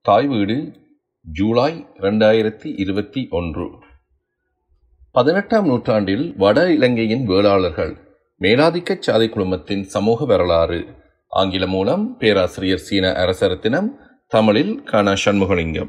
தாய் வீடு ஜூலை இரண்டாயிரத்தி இருபத்தி ஒன்று பதினெட்டாம் நூற்றாண்டில் வட இலங்கையின் வேளாளர்கள் மேலாதிக்கச் சாதி குழுமத்தின் சமூக வரலாறு ஆங்கில மூலம் பேராசிரியர் சீன அரசரத்தினம் தமிழில் கன சண்முகலிங்கம்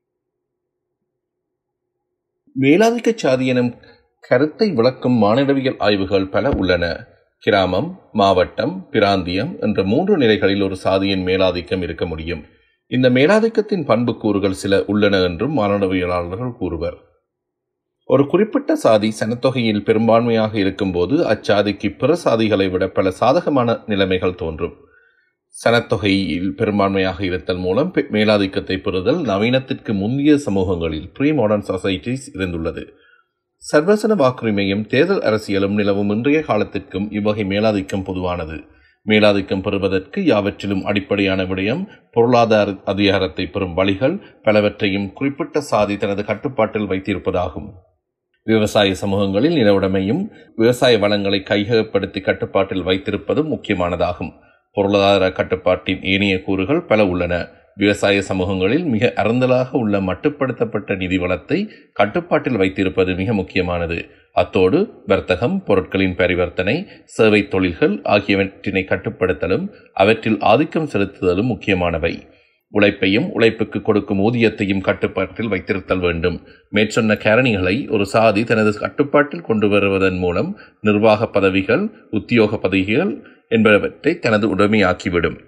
மேலாதிக்கச் சாதி எனும் கருத்தை விளக்கும் மானிடவியல் ஆய்வுகள் பல உள்ளன கிராமம் மாவட்டம் பிராந்தியம் என்ற மூன்று நிலைகளில் ஒரு சாதியின் மேலாதிக்கம் இருக்க முடியும் இந்த மேலாதிக்கத்தின் பண்புக்கூறுகள் சில உள்ளன என்றும் மானிடவியலாளர்கள் கூறுவர் ஒரு குறிப்பிட்ட சாதி சனத்தொகையில் பெரும்பான்மையாக இருக்கும்போது அச்சாதிக்கு பிற சாதிகளை விட பல சாதகமான நிலைமைகள் தோன்றும் சனத்தொகையில் பெரும்பான்மையாக இருத்தல் மூலம் மேலாதிக்கத்தை பெறுதல் நவீனத்திற்கு முந்தைய சமூகங்களில் ப்ரீ மாடர்ன் சொசைட்டிஸ் இருந்துள்ளது சர்வசன வாக்குரிமையும் தேர்தல் அரசியலும் நிலவும் இன்றைய காலத்திற்கும் இவ்வகை மேலாதிக்கம் பொதுவானது மேலாதிக்கம் பெறுவதற்கு யாவற்றிலும் அடிப்படையான விடயம் பொருளாதார அதிகாரத்தை பெறும் வழிகள் பலவற்றையும் குறிப்பிட்ட சாதி தனது கட்டுப்பாட்டில் வைத்திருப்பதாகும் விவசாய சமூகங்களில் நிலவுடைமையும் விவசாய வளங்களை கையகப்படுத்தி கட்டுப்பாட்டில் வைத்திருப்பதும் முக்கியமானதாகும் பொருளாதார கட்டுப்பாட்டின் ஏனைய கூறுகள் பல உள்ளன விவசாய சமூகங்களில் மிக அறந்தலாக உள்ள மட்டுப்படுத்தப்பட்ட நிதி வளத்தை கட்டுப்பாட்டில் வைத்திருப்பது மிக முக்கியமானது அத்தோடு வர்த்தகம் பொருட்களின் பரிவர்த்தனை சேவை தொழில்கள் ஆகியவற்றினை கட்டுப்படுத்தலும் அவற்றில் ஆதிக்கம் செலுத்துதலும் முக்கியமானவை உழைப்பையும் உழைப்புக்கு கொடுக்கும் ஊதியத்தையும் கட்டுப்பாட்டில் வைத்திருத்தல் வேண்டும் மேற்சொன்ன காரணிகளை ஒரு சாதி தனது கட்டுப்பாட்டில் கொண்டு வருவதன் மூலம் நிர்வாக பதவிகள் உத்தியோக பதவிகள் என்பவற்றை தனது உடைமையாக்கிவிடும்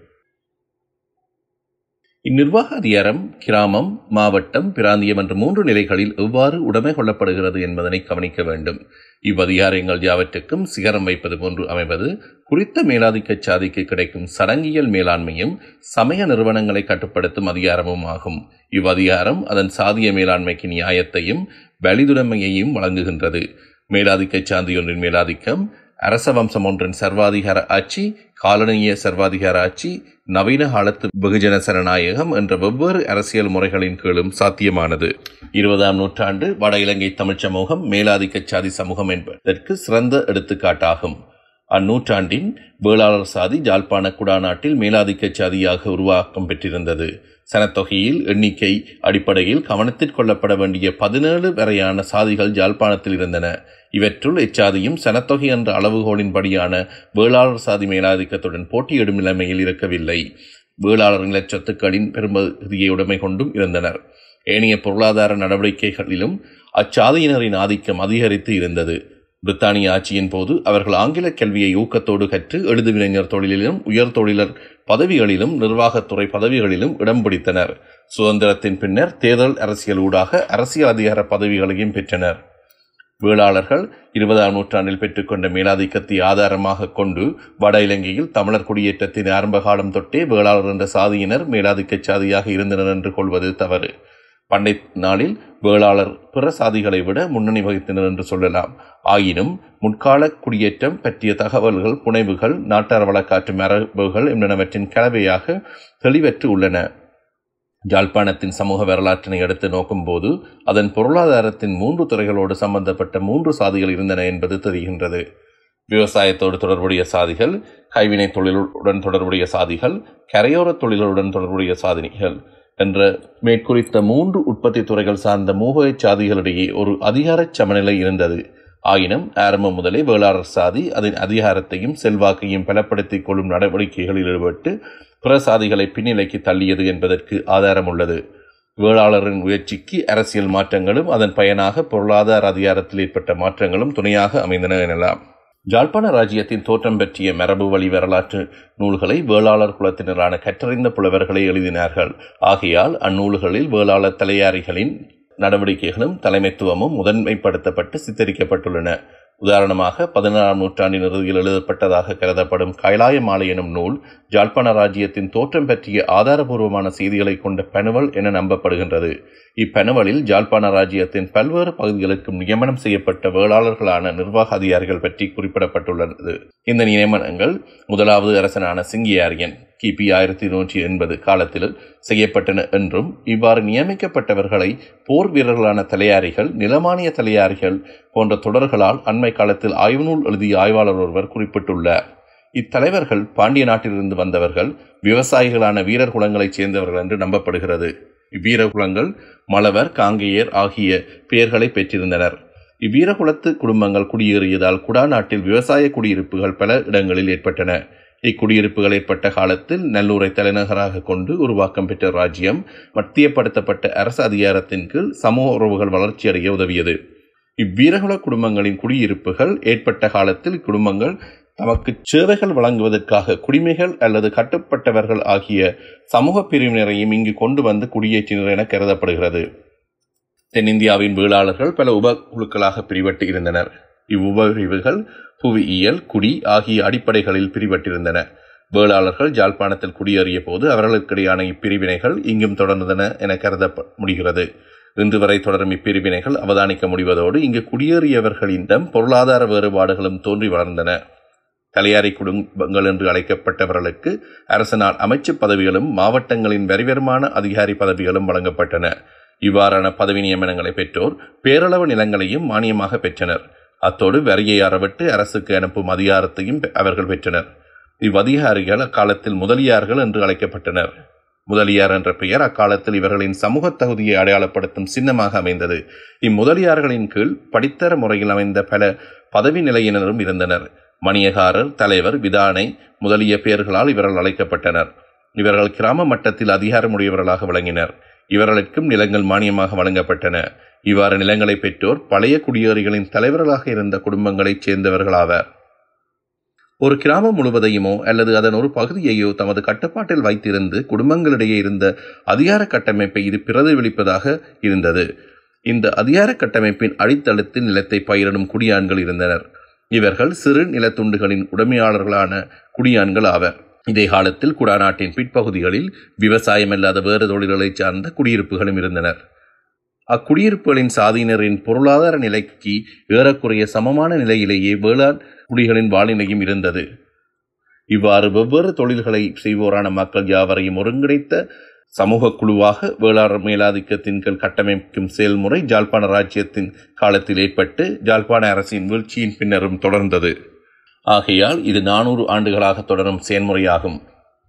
இந்நிர்வாக அதிகாரம் கிராமம் மாவட்டம் பிராந்தியம் என்ற மூன்று நிலைகளில் எவ்வாறு உடைமை கொள்ளப்படுகிறது என்பதனை கவனிக்க வேண்டும் இவ்வதிகாரங்கள் யாவற்றுக்கும் சிகரம் வைப்பது போன்று அமைவது குறித்த மேலாதிக்க சாதிக்கு கிடைக்கும் சடங்கியல் மேலாண்மையும் சமய நிறுவனங்களை கட்டுப்படுத்தும் அதிகாரமும் ஆகும் இவ்வதிகாரம் அதன் சாதிய மேலாண்மைக்கு நியாயத்தையும் வலிதுடைமையையும் வழங்குகின்றது மேலாதிக்க சாந்தியொன்றின் மேலாதிக்கம் அரச வம்சம் ஒன்றின் சர்வாதிகார ஆட்சி காலனிய சர்வாதிகார ஆட்சி நவீன காலத்து வெகுஜன சரணாயகம் என்ற வெவ்வேறு அரசியல் முறைகளின் கீழும் சாத்தியமானது இருபதாம் நூற்றாண்டு வட இலங்கை தமிழ் சமூகம் மேலாதிக்க சாதி சமூகம் என்பதற்கு சிறந்த எடுத்துக்காட்டாகும் அந்நூற்றாண்டின் வேளாளர் சாதி ஜாழ்ப்பாண குடாநாட்டில் மேலாதிக்க சாதியாக உருவாக்கம் பெற்றிருந்தது சனத்தொகையில் எண்ணிக்கை அடிப்படையில் கவனத்தில் கொள்ளப்பட வேண்டிய பதினேழு வரையான சாதிகள் ஜாழ்ப்பாணத்தில் இருந்தன இவற்றுள் இச்சாதியும் சனத்தொகை என்ற அளவுகோலின்படியான வேளாளர் சாதி மேலாதிக்கத்துடன் போட்டியிடும் நிலைமையில் இருக்கவில்லை வேளாளர் நிலச் சொத்துக்களின் பெரும்பகுதியை உடைமை கொண்டும் இருந்தனர் ஏனைய பொருளாதார நடவடிக்கைகளிலும் அச்சாதியினரின் ஆதிக்கம் அதிகரித்து இருந்தது பிரித்தானிய ஆட்சியின் போது அவர்கள் ஆங்கில கல்வியை ஊக்கத்தோடு கற்று எழுதுவினைஞர் தொழிலிலும் உயர் தொழிலர் பதவிகளிலும் நிர்வாகத்துறை பதவிகளிலும் இடம் பிடித்தனர் சுதந்திரத்தின் பின்னர் தேர்தல் அரசியல் ஊடாக அரசியல் அதிகார பதவிகளையும் பெற்றனர் வேளாளர்கள் இருபதாம் நூற்றாண்டில் பெற்றுக்கொண்ட மேலாதிக்கத்தை ஆதாரமாக கொண்டு வட இலங்கையில் தமிழர் குடியேற்றத்தின் ஆரம்ப காலம் தொட்டே வேளாளர் என்ற சாதியினர் மேலாதிக்க சாதியாக இருந்தனர் என்று கொள்வது தவறு பண்டை நாளில் வேளாளர் பிற சாதிகளை விட முன்னணி வகித்தனர் என்று சொல்லலாம் ஆயினும் முற்கால குடியேற்றம் பற்றிய தகவல்கள் புனைவுகள் நாட்டார் வழக்காற்று மரபுகள் என்பனவற்றின் கலவையாக தெளிவற்று உள்ளன ஜாழ்ப்பாணத்தின் சமூக வரலாற்றினை எடுத்து நோக்கும்போது அதன் பொருளாதாரத்தின் மூன்று துறைகளோடு சம்பந்தப்பட்ட மூன்று சாதிகள் இருந்தன என்பது தெரிகின்றது விவசாயத்தோடு தொடர்புடைய சாதிகள் கைவினை தொழிலுடன் தொடர்புடைய சாதிகள் கரையோர தொழில்களுடன் தொடர்புடைய சாதனைகள் என்ற மேற்குறித்த மூன்று உற்பத்தி துறைகள் சார்ந்த மூவகை சாதிகளிடையே ஒரு அதிகார சமநிலை இருந்தது ஆயினும் ஆரம்பம் முதலே வேளாளர் சாதி அதன் அதிகாரத்தையும் செல்வாக்கையும் பலப்படுத்திக் கொள்ளும் நடவடிக்கைகளில் ஈடுபட்டு பிற சாதிகளை பின்னிலைக்கு தள்ளியது என்பதற்கு ஆதாரம் உள்ளது வேளாளரின் முயற்சிக்கு அரசியல் மாற்றங்களும் அதன் பயனாக பொருளாதார அதிகாரத்தில் ஏற்பட்ட மாற்றங்களும் துணையாக அமைந்தன எனலாம் ஜாழ்ப்பாண ராஜ்யத்தின் தோற்றம் பற்றிய மரபு வழி வரலாற்று நூல்களை வேளாளர் குலத்தினரான கற்றறிந்த புலவர்களே எழுதினார்கள் ஆகையால் அந்நூல்களில் வேளாளர் தலையாரிகளின் நடவடிக்கைகளும் தலைமைத்துவமும் முதன்மைப்படுத்தப்பட்டு சித்தரிக்கப்பட்டுள்ளன உதாரணமாக பதினாறாம் நூற்றாண்டின் இறுதியில் எழுதப்பட்டதாக கருதப்படும் கைலாய மாலை எனும் நூல் ஜாழ்ப்பாண ராஜ்யத்தின் தோற்றம் பற்றிய ஆதாரபூர்வமான செய்திகளை கொண்ட பெனுவல் என நம்பப்படுகின்றது இப்பெனுவலில் ஜாழ்ப்பாண ராஜ்யத்தின் பல்வேறு பகுதிகளுக்கும் நியமனம் செய்யப்பட்ட வேளாளர்களான நிர்வாக அதிகாரிகள் பற்றி குறிப்பிடப்பட்டுள்ளது இந்த நியமனங்கள் முதலாவது அரசனான சிங்கியாரியன் கிபி ஆயிரத்தி நூற்றி எண்பது காலத்தில் செய்யப்பட்டன என்றும் இவ்வாறு நியமிக்கப்பட்டவர்களை போர் வீரர்களான தலையாரிகள் நிலமானிய தலையாரிகள் போன்ற தொடர்களால் அண்மை காலத்தில் ஆய்வு நூல் எழுதிய ஆய்வாளர் ஒருவர் குறிப்பிட்டுள்ளார் இத்தலைவர்கள் பாண்டிய நாட்டிலிருந்து வந்தவர்கள் விவசாயிகளான வீரர் குலங்களைச் சேர்ந்தவர்கள் என்று நம்பப்படுகிறது இவ்வீரகுலங்கள் மலவர் காங்கேயர் ஆகிய பெயர்களை பெற்றிருந்தனர் இவ்வீரகுலத்து குடும்பங்கள் குடியேறியதால் குடா நாட்டில் விவசாய குடியிருப்புகள் பல இடங்களில் ஏற்பட்டன இக்குடியிருப்புகள் ஏற்பட்ட காலத்தில் நல்லூரை தலைநகராக கொண்டு உருவாக்கம் பெற்ற ராஜ்யம் மத்தியப்படுத்தப்பட்ட அரசு அதிகாரத்தின் கீழ் சமூக உறவுகள் வளர்ச்சியடைய உதவியது இவ்வீரகுல குடும்பங்களின் குடியிருப்புகள் ஏற்பட்ட காலத்தில் இக்குடும்பங்கள் தமக்கு சேவைகள் வழங்குவதற்காக குடிமைகள் அல்லது கட்டுப்பட்டவர்கள் ஆகிய சமூக பிரிவினரையும் இங்கு கொண்டு வந்து குடியேற்றினர் என கருதப்படுகிறது தென்னிந்தியாவின் வேளாளர்கள் பல உபகுழுக்களாக பிரிவட்டு இருந்தனர் இவ்வுபபிரிவுகள் புவியியல் குடி ஆகிய அடிப்படைகளில் பிரிவட்டிருந்தன வேளாளர்கள் ஜாழ்ப்பாணத்தில் குடியேறிய போது அவர்களுக்கிடையான இப்பிரிவினைகள் இங்கும் தொடர்ந்தன என கருத முடிகிறது இன்று வரை தொடரும் இப்பிரிவினைகள் அவதானிக்க முடிவதோடு இங்கு குடியேறியவர்களிடம் பொருளாதார வேறுபாடுகளும் தோன்றி வளர்ந்தன தலையாரி குடும்பங்கள் என்று அழைக்கப்பட்டவர்களுக்கு அரசனால் அமைச்சு பதவிகளும் மாவட்டங்களின் வரிவருமான அதிகாரி பதவிகளும் வழங்கப்பட்டன இவ்வாறான பதவி நியமனங்களை பெற்றோர் பேரளவு நிலங்களையும் மானியமாக பெற்றனர் அத்தோடு வரியை அறவிட்டு அரசுக்கு அனுப்பும் அதிகாரத்தையும் அவர்கள் பெற்றனர் இவ்வதிகாரிகள் அக்காலத்தில் முதலியார்கள் என்று அழைக்கப்பட்டனர் முதலியார் என்ற பெயர் அக்காலத்தில் இவர்களின் சமூக தகுதியை அடையாளப்படுத்தும் சின்னமாக அமைந்தது இம்முதலியார்களின் கீழ் படித்தர முறையில் அமைந்த பல பதவி நிலையினரும் இருந்தனர் மணியகாரர் தலைவர் விதானை முதலிய பெயர்களால் இவர்கள் அழைக்கப்பட்டனர் இவர்கள் கிராம மட்டத்தில் அதிகாரமுடையவர்களாக விளங்கினர் இவர்களுக்கும் நிலங்கள் மானியமாக வழங்கப்பட்டன இவ்வாறு நிலங்களை பெற்றோர் பழைய குடியேறிகளின் தலைவர்களாக இருந்த குடும்பங்களைச் சேர்ந்தவர்களாவர் ஒரு கிராமம் முழுவதையுமோ அல்லது அதன் ஒரு பகுதியையோ தமது கட்டுப்பாட்டில் வைத்திருந்து குடும்பங்களிடையே இருந்த அதிகார கட்டமைப்பை இது பிரதிபலிப்பதாக இருந்தது இந்த அதிகார கட்டமைப்பின் அடித்தளத்தில் நிலத்தை பயிரிடும் குடியான்கள் இருந்தனர் இவர்கள் சிறு நிலத்துண்டுகளின் உடைமையாளர்களான குடியான்கள் ஆவர் இதே காலத்தில் குடாநாட்டின் பிற்பகுதிகளில் விவசாயம் அல்லாத வேறு தொழில்களைச் சார்ந்த குடியிருப்புகளும் இருந்தனர் அக்குடியிருப்புகளின் சாதியினரின் பொருளாதார நிலைக்கு ஏறக்குறைய சமமான நிலையிலேயே வேளாண் குடிகளின் வாழ்நிலையும் இருந்தது இவ்வாறு வெவ்வேறு தொழில்களை செய்வோரான மக்கள் யாவரையும் ஒருங்கிணைத்த சமூக குழுவாக வேளாண் மேலாதிக்கத்தின் கீழ் கட்டமைக்கும் செயல்முறை ஜாழ்ப்பாண ராஜ்யத்தின் காலத்தில் ஏற்பட்டு ஜாழ்ப்பாண அரசின் வீழ்ச்சியின் பின்னரும் தொடர்ந்தது ஆகையால் இது நானூறு ஆண்டுகளாக தொடரும் செயல்முறையாகும்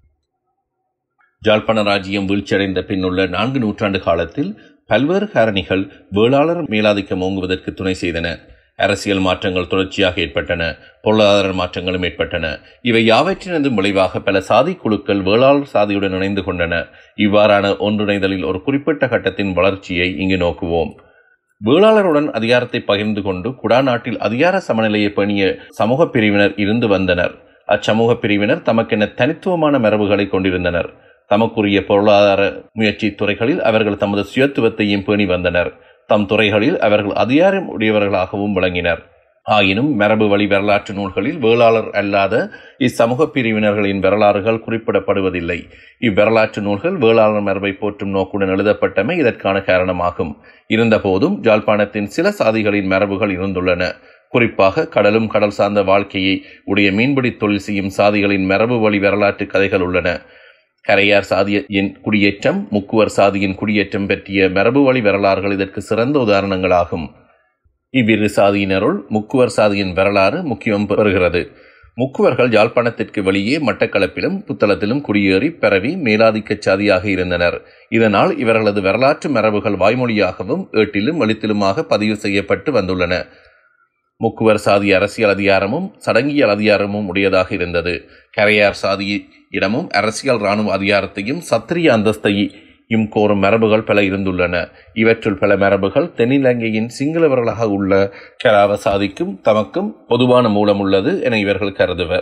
ஜாழ்ப்பாண ராஜ்யம் வீழ்ச்சியடைந்த பின்னுள்ள நான்கு நூற்றாண்டு காலத்தில் பல்வேறு காரணிகள் வேளாளர் மேலாதிக்கம் ஓங்குவதற்கு துணை செய்தன அரசியல் மாற்றங்கள் தொடர்ச்சியாக ஏற்பட்டன பொருளாதார மாற்றங்களும் ஏற்பட்டன இவை யாவற்றினதும் விளைவாக பல சாதி குழுக்கள் வேளாளர் சாதியுடன் இணைந்து கொண்டன இவ்வாறான ஒன்றிணைதலில் ஒரு குறிப்பிட்ட கட்டத்தின் வளர்ச்சியை இங்கு நோக்குவோம் வேளாளருடன் அதிகாரத்தை பகிர்ந்து கொண்டு குடாநாட்டில் அதிகார சமநிலையை பேணிய சமூக பிரிவினர் இருந்து வந்தனர் அச்சமூக பிரிவினர் தமக்கென தனித்துவமான மரபுகளை கொண்டிருந்தனர் தமக்குரிய பொருளாதார முயற்சி துறைகளில் அவர்கள் தமது சுயத்துவத்தையும் பேணி வந்தனர் தம் துறைகளில் அவர்கள் அதிகாரம் உடையவர்களாகவும் விளங்கினர் ஆயினும் மரபு வழி வரலாற்று நூல்களில் வேளாளர் அல்லாத இச்சமூக பிரிவினர்களின் வரலாறுகள் குறிப்பிடப்படுவதில்லை இவ்வரலாற்று நூல்கள் வேளாளர் மரபை போற்றும் நோக்குடன் எழுதப்பட்டமை இதற்கான காரணமாகும் இருந்தபோதும் ஜாழ்ப்பாணத்தின் சில சாதிகளின் மரபுகள் இருந்துள்ளன குறிப்பாக கடலும் கடல் சார்ந்த வாழ்க்கையை உடைய மீன்பிடி தொழில் செய்யும் சாதிகளின் மரபு வழி வரலாற்று கதைகள் உள்ளன கரையார் சாதியின் குடியேற்றம் முக்குவர் சாதியின் குடியேற்றம் பற்றிய மரபு வழி வரலாறுகள் இதற்கு சிறந்த உதாரணங்களாகும் இவ்விரு சாதியினருள் முக்குவர் சாதியின் வரலாறு முக்கியம் பெறுகிறது முக்குவர்கள் யாழ்ப்பாணத்திற்கு வெளியே மட்டக்களப்பிலும் புத்தளத்திலும் குடியேறி பரவி மேலாதிக்க சாதியாக இருந்தனர் இதனால் இவர்களது வரலாற்று மரபுகள் வாய்மொழியாகவும் ஏட்டிலும் எழுத்திலுமாக பதிவு செய்யப்பட்டு வந்துள்ளன முக்குவர் சாதி அரசியல் அதிகாரமும் சடங்கியல் அதிகாரமும் உடையதாக இருந்தது கரையார் சாதி இடமும் அரசியல் இராணுவ அதிகாரத்தையும் சத்திரிய அந்தஸ்தையும் கோரும் மரபுகள் பல இருந்துள்ளன இவற்றுள் பல மரபுகள் தென்னிலங்கையின் சிங்களவர்களாக உள்ள கராவ சாதிக்கும் தமக்கும் பொதுவான மூலம் உள்ளது என இவர்கள் கருதுவர்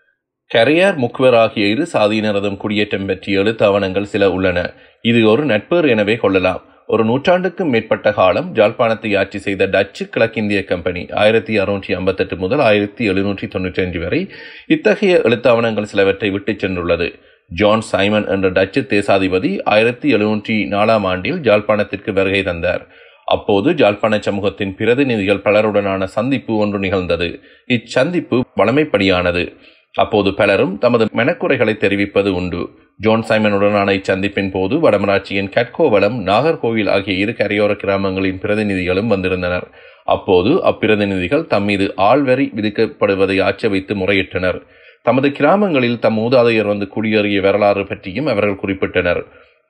கரையார் முக்குவர் ஆகிய இரு சாதியினரதும் குடியேற்றம் பற்றிய எழுத்தாவணங்கள் சில உள்ளன இது ஒரு நட்பேறு எனவே கொள்ளலாம் ஒரு நூற்றாண்டுக்கும் மேற்பட்ட காலம் ஜாழ்ப்பாணத்தை ஆட்சி செய்த டச்சு கிழக்கிந்திய கம்பெனி ஆயிரத்தி அறுநூற்றி ஐம்பத்தெட்டு முதல் ஆயிரத்தி எழுநூற்றி தொன்னூற்றி அஞ்சு வரை இத்தகைய எழுத்தாவணங்கள் சிலவற்றை விட்டுச் சென்றுள்ளது ஜான் சைமன் என்ற டச்சு தேசாதிபதி ஆயிரத்தி எழுநூற்றி நாலாம் ஆண்டில் ஜாழ்ப்பாணத்திற்கு வருகை தந்தார் அப்போது ஜாழ்ப்பாண சமூகத்தின் பிரதிநிதிகள் பலருடனான சந்திப்பு ஒன்று நிகழ்ந்தது இச்சந்திப்பு வளமைப்படியானது அப்போது பலரும் தமது மெனக்குறைகளை தெரிவிப்பது உண்டு ஜோன் சைமனுடனான இச்சந்திப்பின் போது வடமராட்சியின் கட்கோவளம் நாகர்கோவில் ஆகிய இரு கரையோர கிராமங்களின் பிரதிநிதிகளும் வந்திருந்தனர் அப்போது அப்பிரதிநிதிகள் தம் மீது ஆள்வரி விதிக்கப்படுவதை ஆட்சேபித்து முறையிட்டனர் தமது கிராமங்களில் தம் மூதாதையர் வந்து குடியேறிய வரலாறு பற்றியும் அவர்கள் குறிப்பிட்டனர்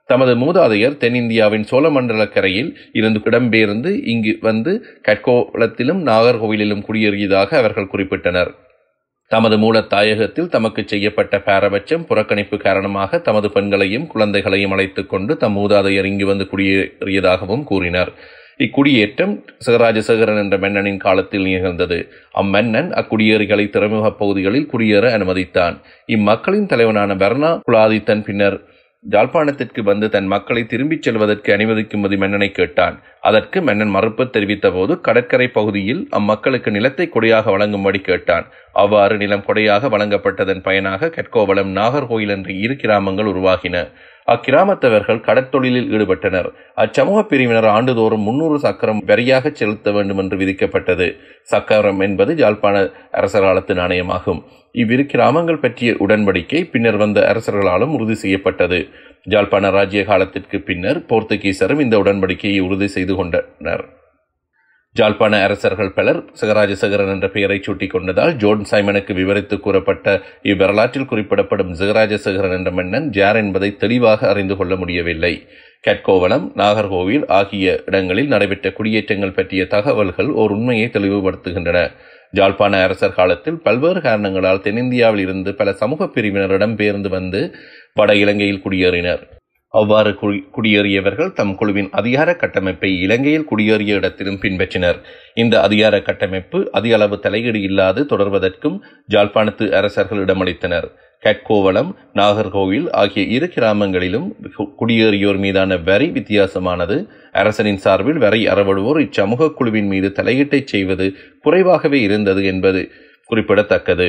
தமது மூதாதையர் தென்னிந்தியாவின் சோழமண்டல கரையில் இருந்து இடம்பெயர்ந்து இங்கு வந்து கட்கோலத்திலும் நாகர்கோவிலிலும் குடியேறியதாக அவர்கள் குறிப்பிட்டனர் தமது மூலத் தாயகத்தில் தமக்கு செய்யப்பட்ட பாரபட்சம் புறக்கணிப்பு காரணமாக தமது பெண்களையும் குழந்தைகளையும் அழைத்துக் கொண்டு தம் மூதாதையர் இங்கு வந்து குடியேறியதாகவும் கூறினார் இக்குடியேற்றம் சிவராஜசேகரன் என்ற மன்னனின் காலத்தில் நிகழ்ந்தது அம்மன்னன் அக்குடியேறிகளை துறைமுக பகுதிகளில் குடியேற அனுமதித்தான் இம்மக்களின் தலைவனான பர்னா குலாதித்தன் பின்னர் ஜாழ்ப்பாணத்திற்கு வந்து தன் மக்களை திரும்பிச் செல்வதற்கு அனுமதிக்கும்படி மன்னனை கேட்டான் அதற்கு மன்னன் மறுப்பு தெரிவித்த போது கடற்கரை பகுதியில் அம்மக்களுக்கு நிலத்தை கொடையாக வழங்கும்படி கேட்டான் அவ்வாறு நிலம் கொடையாக வழங்கப்பட்டதன் பயனாக கட்கோவளம் நாகர்கோயில் என்ற இரு கிராமங்கள் உருவாகின அக்கிராமத்தவர்கள் கடற்தொழிலில் ஈடுபட்டனர் அச்சமூக பிரிவினர் ஆண்டுதோறும் முன்னூறு சக்கரம் வரியாக செலுத்த வேண்டும் என்று விதிக்கப்பட்டது சக்கரம் என்பது ஜாழ்ப்பாண அரசர் காலத்து நாணயமாகும் இவ்விரு கிராமங்கள் பற்றிய உடன்படிக்கை பின்னர் வந்த அரசர்களாலும் உறுதி செய்யப்பட்டது ஜாழ்ப்பாண ராஜ்ய காலத்திற்கு பின்னர் போர்த்துகீசரும் இந்த உடன்படிக்கையை உறுதி செய்து கொண்டனர் ஜாழ்ப்பாண அரசர்கள் பலர் சிகராஜசேகரன் என்ற பெயரை சூட்டிக் கொண்டதால் ஜோன் சைமனுக்கு விவரித்து கூறப்பட்ட இவ்வரலாற்றில் குறிப்பிடப்படும் சிகராஜசேகரன் என்ற மன்னன் ஜார் என்பதை தெளிவாக அறிந்து கொள்ள முடியவில்லை கட்கோவளம் நாகர்கோவில் ஆகிய இடங்களில் நடைபெற்ற குடியேற்றங்கள் பற்றிய தகவல்கள் ஓர் உண்மையை தெளிவுபடுத்துகின்றன ஜாழ்ப்பாண அரசர் காலத்தில் பல்வேறு காரணங்களால் தென்னிந்தியாவில் இருந்து பல சமூக பிரிவினரிடம் பெயர்ந்து வந்து வட இலங்கையில் குடியேறினர் அவ்வாறு குடியேறியவர்கள் தம் குழுவின் அதிகார கட்டமைப்பை இலங்கையில் குடியேறிய இடத்திலும் பின்பற்றினர் இந்த அதிகார கட்டமைப்பு அதிக அளவு தலையீடு இல்லாது தொடர்வதற்கும் ஜாழ்ப்பாணத்து அரசர்கள் இடமளித்தனர் கட்கோவளம் நாகர்கோவில் ஆகிய இரு கிராமங்களிலும் குடியேறியோர் மீதான வரி வித்தியாசமானது அரசனின் சார்பில் வரி அறவடுவோர் இச்சமூக குழுவின் மீது தலையீட்டை செய்வது குறைவாகவே இருந்தது என்பது குறிப்பிடத்தக்கது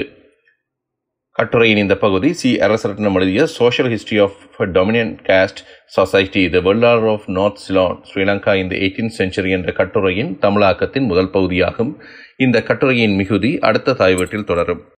கட்டுரையின் இந்த பகுதி சி அரசரட்னம் எழுதிய social history of dominant caste society the Vellalar of north Ceylon Sri Lanka இந்த எயிட்டீன் செஞ்சுரி என்ற கட்டுரையின் தமிழாக்கத்தின் முதல் பகுதியாகும் இந்த கட்டுரையின் மிகுதி அடுத்த தாய்வீட்டில் தொடரும்